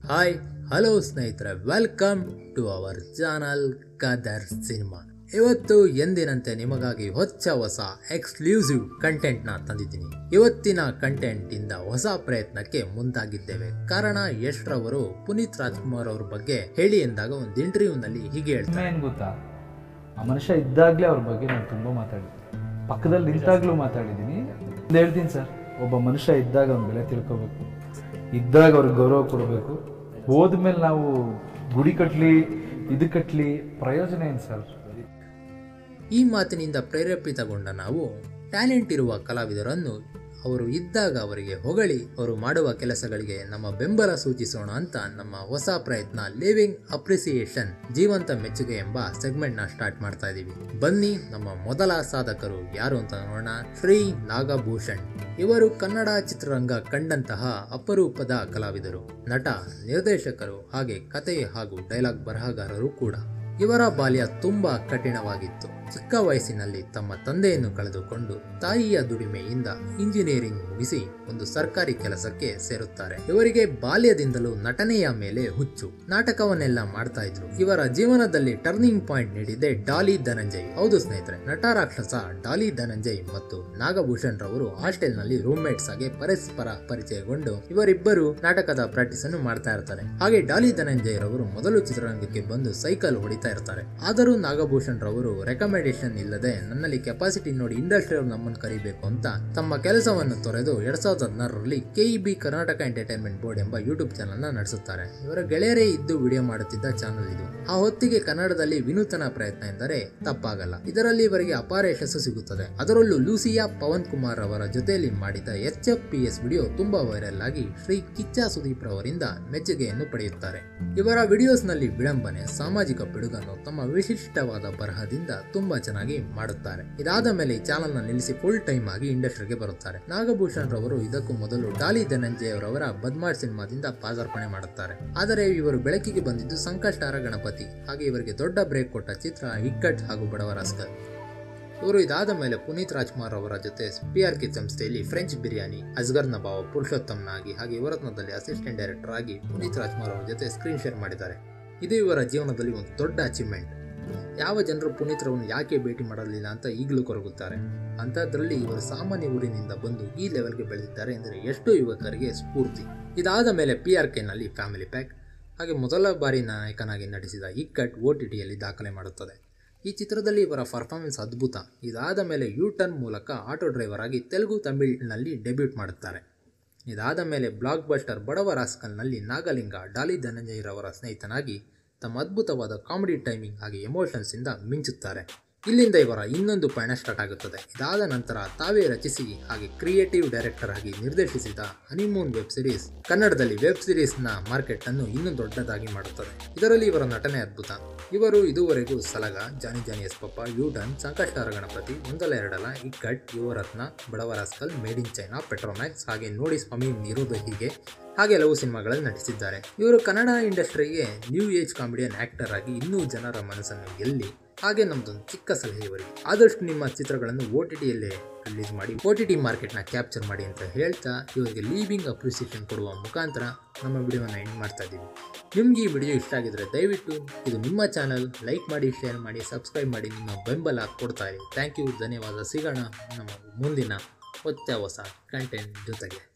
hi hello ಸ್ನೇಹಿತರೆ welcome to our channel Kadar cinema ಇವತ್ತು ಎಂದಿನಂತೆ ನಿಮಗಾಗಿ ಹೊಚ್ಚ ಹೊಸ ಎಕ್ಸ್ಕ್ಲೂಸಿವ್ ಕಂಟೆಂಟ್ ನ ತಂದಿದ್ದೀನಿ ಇವತ್ತಿನ ಕಂಟೆಂಟ್ ಇಂದ ಹೊಸ ಪ್ರಯತ್ನಕ್ಕೆ ಮುಂದಾಗಿದ್ದೇವೆ ಕಾರಣ ಯಶ್ ರವರು ಪುನೀತ್ ರಾಜ್ಕುಮಾರ್ ಅವ್ರ ಬಗ್ಗೆ ಹೇಳಿ ಎಂದಾಗ ಒಂದು ಇಂಟರ್ವ್ಯೂ ನಲ್ಲಿ ಹೀಗೆ ಹೇಳ್ತಾರೆ ಏನು ಗೊತ್ತಾ ಆ ಮನುಷ್ಯ ಇದ್ದಾಗಲೇ ಅವ್ರ ಬಗ್ಗೆ ನಾನು ತುಂಬ ಮಾತಾಡಿದ್ದೀನಿ ಪಕ್ಕದಲ್ಲಿ ನಿಂತಾಗ್ಲೂ ಮಾತಾಡಿದ್ದೀನಿ ಒಂದು ಹೇಳ್ತೀನಿ ಸರ್ ಒಬ್ಬ ಮನುಷ್ಯ ಇದ್ದಾಗ ಅವ್ನ ಬೆಲೆ ತಿಳ್ಕೊಬೇಕು ಇದ್ದಾಗ ಅವ್ರಿಗೆ ಗೌರವ ಕೊಡಬೇಕು ಹೋದ್ಮೇಲೆ ನಾವು ಗುಡಿ ಕಟ್ಲಿ ಇದು ಕಟ್ಲಿ ಪ್ರಯೋಜನ ಏನು ಸರ್ ಈ ಮಾತಿನಿಂದ ಪ್ರೇರೇಪಿತಗೊಂಡ ನಾವು ಟ್ಯಾಲೆಂಟ್ ಇರುವ ಕಲಾವಿದರನ್ನು ಅವರು ಇದ್ದಾಗ ಅವರಿಗೆ ಹೊಗಳಿ ಅವರು ಮಾಡುವ ಕೆಲಸಗಳಿಗೆ ನಮ್ಮ ಬೆಂಬಲ ಸೂಚಿಸೋಣ ಅಂತ ನಮ್ಮ ಹೊಸ ಪ್ರಯತ್ನ ಲಿವಿಂಗ್ ಅಪ್ರಿಸಿಯೇಷನ್ ಜೀವಂತ ಮೆಚ್ಚುಗೆ ಎಂಬ ಸೆಗ್ಮೆಂಟ್ ನ ಸ್ಟಾರ್ಟ್ ಮಾಡ್ತಾ ಇದೀವಿ ಬನ್ನಿ ನಮ್ಮ ಮೊದಲ ಸಾಧಕರು ಯಾರು ಅಂತ ನೋಡೋಣ ಶ್ರೀ ನಾಗಭೂಷಣ್ ಇವರು ಕನ್ನಡ ಚಿತ್ರರಂಗ ಕಂಡಂತಹ ಅಪರೂಪದ ಕಲಾವಿದರು ನಟ ನಿರ್ದೇಶಕರು ಹಾಗೆ ಕತೆ ಹಾಗೂ ಡೈಲಾಗ್ ಬರಹಗಾರರು ಕೂಡ ಇವರ ಬಾಲ್ಯ ತುಂಬಾ ಕಠಿಣವಾಗಿತ್ತು ಚಿಕ್ಕ ವಯಸ್ಸಿನಲ್ಲಿ ತಮ್ಮ ತಂದೆಯನ್ನು ಕಳೆದುಕೊಂಡು ತಾಯಿಯ ದುಡಿಮೆಯಿಂದ ಇಂಜಿನಿಯರಿಂಗ್ ಮುಗಿಸಿ ಒಂದು ಸರ್ಕಾರಿ ಕೆಲಸಕ್ಕೆ ಸೇರುತ್ತಾರೆ ಇವರಿಗೆ ಬಾಲ್ಯದಿಂದಲೂ ನಟನೆಯ ಮೇಲೆ ಹುಚ್ಚು ನಾಟಕವನ್ನೆಲ್ಲ ಮಾಡ್ತಾ ಇದ್ರು ಇವರ ಜೀವನದಲ್ಲಿ ಟರ್ನಿಂಗ್ ಪಾಯಿಂಟ್ ನೀಡಿದೆ ಡಾಲಿ ಧನಂಜಯ್ ಹೌದು ಸ್ನೇಹಿತರೆ ನಟ ರಾಕ್ಷಸ ಡಾಲಿ ಧನಂಜಯ್ ಮತ್ತು ನಾಗಭೂಷಣ್ ರವರು ಹಾಸ್ಟೆಲ್ ನಲ್ಲಿ ರೂಮ್ಮೇಟ್ಸ್ ಆಗಿ ಪರಸ್ಪರ ಪರಿಚಯಗೊಂಡು ಇವರಿಬ್ಬರು ನಾಟಕದ ಪ್ರಾಕ್ಟೀಸ್ ಅನ್ನು ಮಾಡ್ತಾ ಇರ್ತಾರೆ ಹಾಗೆ ಡಾಲಿ ಧನಂಜಯ್ ರವರು ಮೊದಲು ಚಿತ್ರರಂಗಕ್ಕೆ ಬಂದು ಸೈಕಲ್ ಹೊಡಿತಾ ಇರ್ತಾರೆ ಆದರೂ ನಾಗಭೂಷಣ್ ರವರು ರೆಕಮೆಂಡೇಶನ್ ಇಲ್ಲದೆ ನನ್ನಲ್ಲಿ ಕೆಪಾಸಿಟಿ ನೋಡಿ ಇಂಡಸ್ಟ್ರಿ ಅವ್ರು ನಮ್ಮನ್ನು ಕರಿಬೇಕು ಅಂತ ತಮ್ಮ ಕೆಲಸವನ್ನು ತೊರೆದು ಎರಡ್ ಸಾವಿರದ ಹದಿನಾರರಲ್ಲಿ ಕೆಇಬಿ ಕರ್ನಾಟಕ ಎಂಟರ್ಟೈನ್ಮೆಂಟ್ ಬೋರ್ಡ್ ಎಂಬ ಯೂಟ್ಯೂಬ್ ಚಾನಲ್ ನ ನಡೆಸುತ್ತಾರೆ ಇವರ ಗೆಳೆಯರೇ ಇದ್ದು ವಿಡಿಯೋ ಮಾಡುತ್ತಿದ್ದ ಚಾನಲ್ ಇದು ಆ ಹೊತ್ತಿಗೆ ಕನ್ನಡದಲ್ಲಿ ವಿನೂತನ ಪ್ರಯತ್ನ ಎಂದರೆ ತಪ್ಪಾಗಲ್ಲ ಇದರಲ್ಲಿ ಇವರಿಗೆ ಅಪಾರ ಯಶಸ್ಸು ಸಿಗುತ್ತದೆ ಅದರಲ್ಲೂ ಲೂಸಿಯಾ ಪವನ್ ಕುಮಾರ್ ಅವರ ಜೊತೆಯಲ್ಲಿ ಮಾಡಿದ H F P S video ತುಂಬಾ ವೈರಲ್ ಆಗಿ ಶ್ರೀ ಕಿಚ್ಚ ಸುದೀಪ್ ರವರಿಂದ ಮೆಚ್ಚುಗೆಯನ್ನು ಪಡೆಯುತ್ತಾರೆ ಇವರ ವಿಡಿಯೋಸ್ ನಲ್ಲಿ ವಿಡಂಬನೆ ಸಾಮಾಜಿಕ ಪಿಡುಗನ್ನು ತಮ್ಮ ವಿಶಿಷ್ಟವಾದ ಬರಹದಿಂದ ತುಂಬಾ ಚೆನ್ನಾಗಿ ಮಾಡುತ್ತಾರೆ ಇದಾದ ಮೇಲೆ ಈ ಚಾನಲ್ ನ ನಿಲ್ಲಿಸಿ ಫುಲ್ ಟೈಮ್ ಆಗಿ ಇಂಡಸ್ಟ್ರಿಗೆ ಬರುತ್ತಾರೆ ನಾಗಭೂಷಣ್ ರವರು ಇದಕ್ಕೂ ಮೊದಲು ಡಾಲಿ ಧನಂಜಯ್ ಅವರವರ ಬದ್ಮಾರ್ ಸಿನಿಮಾದಿಂದ ಪಾದಾರ್ಪಣೆ ಮಾಡುತ್ತಾರೆ ಆದರೆ ಇವರು ಬೆಳಕಿಗೆ ಬಂದಿದ್ದು ಸಂಕಷ್ಟಾರ ಗಣಪತಿ ಹಾಗೆ ಇವರಿಗೆ ದೊಡ್ಡ ಬ್ರೇಕ್ ಕೊಟ್ಟ ಚಿತ್ರ ಹಿಕ್ಕಟ್ ಹಾಗೂ ಬಡವರಾಸ್ಕರ್ ಇವರು ಇದಾದ ಮೇಲೆ ಪುನೀತ್ ರಾಜ್ಕುಮಾರ್ ಅವರ ಜೊತೆ ಪಿ ಆರ್ ಕೆ ಸಂಸ್ಥೆಯಲ್ಲಿ ಫ್ರೆಂಚ್ ಬಿರಿಯಾನಿ ಅಸ್ಗರ್ ನಭಾವ ಪುರುಷೋತ್ತಮ್ನಾಗಿ ಹಾಗೆ ಯುವರತ್ನದಲ್ಲಿ ಅಸಿಸ್ಟೆಂಟ್ ಡೈರೆಕ್ಟರ್ ಆಗಿ ಪುನೀತ್ ರಾಜ್ಕುಮಾರ್ ಅವರ ಜೊತೆ ಸ್ಕ್ರೀನ್ ಶೇರ್ ಮಾಡಿದ್ದಾರೆ ಇದು ಇವರ ಜೀವನದಲ್ಲಿ ಒಂದು ದೊಡ್ಡ ಅಚೀವ್ಮೆಂಟ್ ಯಾವ ಜನರು ಪುನೀತ್ ರವರನ್ನು ಯಾಕೆ ಭೇಟಿ ಮಾಡಲಿಲ್ಲ ಅಂತ ಈಗಲೂ ಕೊರಗುತ್ತಾರೆ ಅಂಥದ್ರಲ್ಲಿ ಇವರು ಸಾಮಾನ್ಯ ಊರಿನಿಂದ ಬಂದು ಈ ಲೆವೆಲ್ಗೆ ಬೆಳೆದಿದ್ದಾರೆ ಎಂದರೆ ಎಷ್ಟೋ ಯುವಕರಿಗೆ ಸ್ಫೂರ್ತಿ ಇದಾದ ಮೇಲೆ ಪಿ ಆರ್ ಕೆನಲ್ಲಿ ಫ್ಯಾಮಿಲಿ ಪ್ಯಾಕ್ ಹಾಗೆ ಮೊದಲ ಬಾರಿ ನಾಯಕನಾಗಿ ನಟಿಸಿದ ಇಕ್ಕಟ್ ಓ ಟಿ ಟಿಯಲ್ಲಿ ದಾಖಲೆ ಮಾಡುತ್ತದೆ ಈ ಚಿತ್ರದಲ್ಲಿ ಇವರ ಪರ್ಫಾರ್ಮೆನ್ಸ್ ಅದ್ಭುತ ಇದಾದ ಮೇಲೆ ಯೂ ಟರ್ನ್ ಮೂಲಕ ಆಟೋ ಡ್ರೈವರ್ ಆಗಿ ತೆಲುಗು ತಮಿಳಿನಲ್ಲಿ ಡೆಬ್ಯೂಟ್ ಮಾಡುತ್ತಾರೆ ಇದಾದ ಮೇಲೆ ಬ್ಲಾಕ್ ಬಸ್ಟರ್ ಬಡವ ರಾಸ್ಕಲ್ನಲ್ಲಿ ನಾಗಲಿಂಗ ಡಾಲಿ ಧನಂಜಯರವರ ಸ್ನೇಹಿತನಾಗಿ ತಮ್ಮ ಅದ್ಭುತವಾದ ಕಾಮಿಡಿ ಟೈಮಿಂಗ್ ಹಾಗೆ ಎಮೋಷನ್ಸ್ ಇಂದ ಮಿಂಚುತ್ತಾರೆ ಇಲ್ಲಿಂದ ಇವರ ಇನ್ನೊಂದು ಪಯಣ ಸ್ಟಾರ್ಟ್ ಆಗುತ್ತದೆ ಇದಾದ ನಂತರ ತಾವೇ ರಚಿಸಿ ಹಾಗೆ ಕ್ರಿಯೇಟಿವ್ ಡೈರೆಕ್ಟರ್ ಆಗಿ ನಿರ್ದೇಶಿಸಿದ ಹನಿಮೂನ್ ವೆಬ್ ಸಿರೀಸ್ ಕನ್ನಡದಲ್ಲಿ ವೆಬ್ ಸಿರೀಸ್ ನ ಮಾರ್ಕೆಟ್ ಅನ್ನು ಇನ್ನೂ ದೊಡ್ಡದಾಗಿ ಮಾಡುತ್ತದೆ ಇದರಲ್ಲಿ ಇವರ ನಟನೆ ಅದ್ಭುತ ಇವರು ಇದುವರೆಗೂ Salaga Johnny Johnny yes papa ಯೂಡನ್ ಸಂಕಷ್ಟಾರ ಗಣಪತಿ ಒಂದಲ ಎರಡಲ ಇಕ್ಕಟ್ ಯುವರತ್ನ ಬಡವರಾಸ್ಕಲ್ ಮೇಡ್ ಇನ್ ಚೈನಾ ಪೆಟ್ರೋಮ್ಯಾಕ್ಸ್ ಹಾಗೆ ನೋಡಿ ಸ್ವಾಮಿ ನಿರೋಧ ಹೀಗೆ ಹಾಗೆ ಹಲವು ಸಿನಿಮಾಗಳಲ್ಲಿ ನಟಿಸಿದ್ದಾರೆ ಇವರು ಕನ್ನಡ ಇಂಡಸ್ಟ್ರಿಗೆ ನ್ಯೂ ಏಜ್ ಕಾಮಿಡಿಯನ್ ಆಕ್ಟರ್ ಆಗಿ ಇನ್ನೂ ಜನರ ಮನಸ್ಸನ್ನು ಗೆಲ್ಲಿ ಹಾಗೆ ನಮ್ದೊಂದು ಚಿಕ್ಕ ಸಲಹೆ ಇವರಿಗೆ ಆದಷ್ಟು ನಿಮ್ಮ ಚಿತ್ರಗಳನ್ನು ಓ ಟಿ ಟಿಯಲ್ಲೇ ರಿಲೀಸ್ ಮಾಡಿ ಓ ಟಿ ಟಿ ಮಾರ್ಕೆಟ್ನ ಕ್ಯಾಪ್ಚರ್ ಮಾಡಿ ಅಂತ ಹೇಳ್ತಾ ಇವರಿಗೆ ಲೀವಿಂಗ್ ಅಪ್ರಿಸಿಯೇಷನ್ ಕೊಡುವ ಮುಖಾಂತರ ನಮ್ಮ ವಿಡಿಯೋನ ಎಂಡ್ ಮಾಡ್ತಾ ಇದ್ದೀವಿ ನಿಮ್ಗೆ ಈ ವಿಡಿಯೋ ಇಷ್ಟ ಆಗಿದ್ರೆ ದಯವಿಟ್ಟು ಇದು ನಿಮ್ಮ ಚಾನಲ್ ಲೈಕ್ ಮಾಡಿ ಶೇರ್ ಮಾಡಿ ಸಬ್ಸ್ಕ್ರೈಬ್ ಮಾಡಿ ನಿಮ್ಮ ಬೆಂಬಲ ಕೊಡ್ತಾ ಇರಿ ಥ್ಯಾಂಕ್ ಯು ಧನ್ಯವಾದ ಸಿಗೋಣ ನಮ್ಮ ಮುಂದಿನ ಹೊಚ್ಚ ಹೊಸ ಕಂಟೆಂಟ್ ಜೊತೆಗೆ